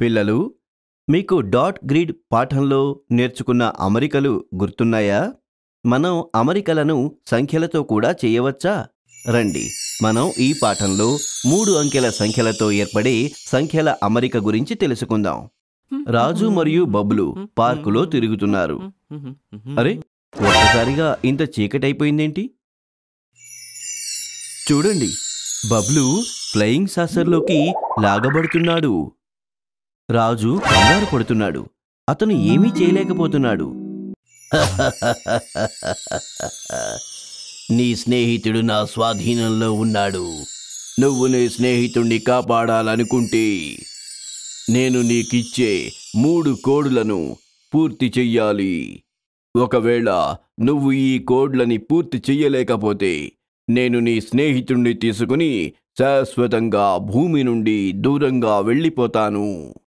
పిల్లలు మీకు dot grid పాఠంలో నేర్చుకున్న అమరికలు గుర్తున్నాయా మనం అమరికలను సంఖ్యలతో కూడా చేయవచ్చా రండి మనం ఈ పాఠంలో మూడు అంకెల సంఖ్యలతో ఏర్పడే సంఖ్యల అమరిక గురించి తెలుసుకుందాం రాజు మరియు బబ్లు పార్కులో తిరుగుతున్నారు అరే ఒక్కసారిగా ఇంత చీకటైపోయిందేంటి చూడండి బబ్లు ఫ్లయింగ్ సాసర్లోకి లాగబడుతున్నాడు రాజు కంగారు పడుతున్నాడు అతను ఏమీ చేయలేకపోతున్నాడు నీ స్నేహితుడు నా స్వాధీనంలో ఉన్నాడు నువ్వు నీ స్నేహితుణ్ణి కాపాడాలనుకుంటే నేను నీకిచ్చే మూడు కోడులను పూర్తి చెయ్యాలి ఒకవేళ నువ్వు ఈ కోడ్లని పూర్తి చెయ్యలేకపోతే నేను నీ స్నేహితుణ్ణి తీసుకుని శాశ్వతంగా భూమి నుండి దూరంగా వెళ్ళిపోతాను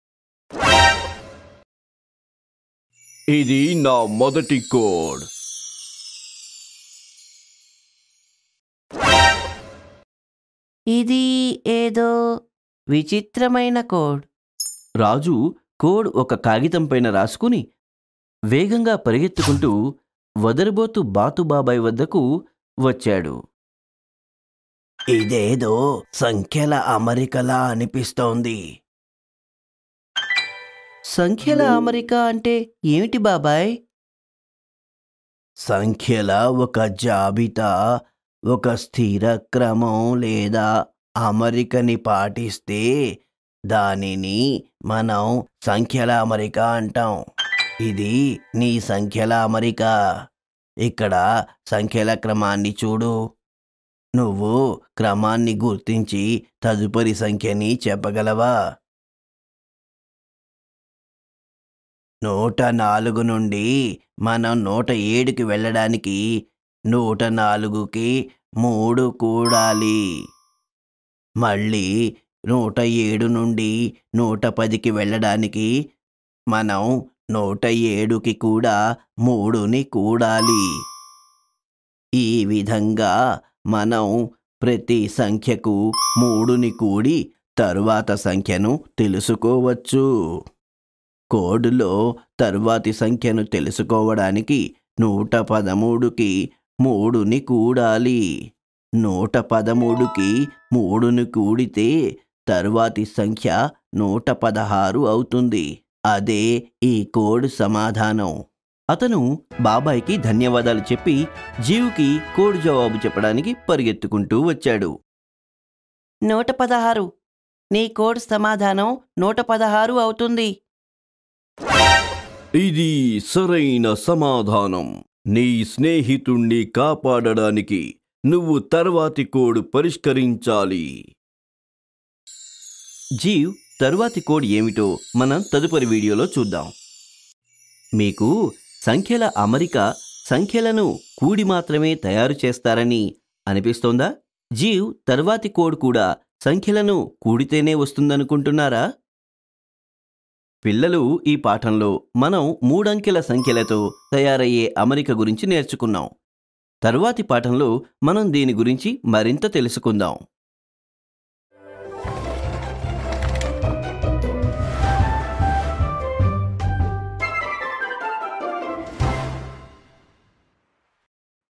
ఇది నా మొదటి కోడ్ ఇది ఏదో విచిత్రమైన కోడ్ రాజు కోడ్ ఒక కాగితం పైన రాసుకుని వేగంగా పరిగెత్తుకుంటూ వదరబోతు బాతుబాబాయ్ వద్దకు వచ్చాడు ఇదేదో సంఖ్యల అమరికలా అనిపిస్తోంది సంఖ్యల అమరిక అంటే ఏమిటి బాబాయ్ సంఖ్యల ఒక జాబితా ఒక స్థిర క్రమం లేదా అమరికని పాటిస్తే దానిని మనం సంఖ్యల అమరిక అంటాం ఇది నీ సంఖ్యల అమరిక ఇక్కడ సంఖ్యల క్రమాన్ని చూడు నువ్వు క్రమాన్ని గుర్తించి తదుపరి సంఖ్యని చెప్పగలవా నూట నాలుగు నుండి మనం నూట ఏడుకి వెళ్ళడానికి నూట నాలుగుకి మూడు కూడాలి మళ్ళీ నూట ఏడు నుండి నూట పదికి వెళ్ళడానికి మనం నూట ఏడుకి కూడా మూడుని కూడాలి ఈ విధంగా మనం ప్రతి సంఖ్యకు మూడుని కూడి తరువాత సంఖ్యను తెలుసుకోవచ్చు కోడ్లో తరువాతి సంఖ్యను తెలుసుకోవడానికి నూట పదమూడుకి మూడుని కూడాలి నూట పదమూడుకి మూడుని కూడితే తరువాతి సంఖ్య నూట పదహారు అవుతుంది అదే ఈ కోడ్ సమాధానం అతను బాబాయ్కి ధన్యవాదాలు చెప్పి జీవుకి కోడ్ జవాబు చెప్పడానికి పరిగెత్తుకుంటూ వచ్చాడు నూట పదహారు నీ కోడ్ సమాధానం నూట పదహారు అవుతుంది ఇది సరైన సమాధానం నీ స్నేహితుణ్ణి కాపాడడానికి నువ్వు తర్వాతి కోడ్ పరిష్కరించాలి జీవ్ తరువాతి కోడ్ ఏమిటో మనం తదుపరి వీడియోలో చూద్దాం మీకు సంఖ్యల అమరిక సంఖ్యలను కూడి మాత్రమే తయారు చేస్తారని అనిపిస్తోందా జీవ్ తరువాతి కోడ్ కూడా సంఖ్యలను కూడితేనే వస్తుందనుకుంటున్నారా పిల్లలు ఈ పాఠంలో మనం మూడంకెల సంఖ్యలతో తయారయ్యే అమరిక గురించి నేర్చుకున్నాం తరువాతి పాఠంలో మనం దీని గురించి మరింత తెలుసుకుందాం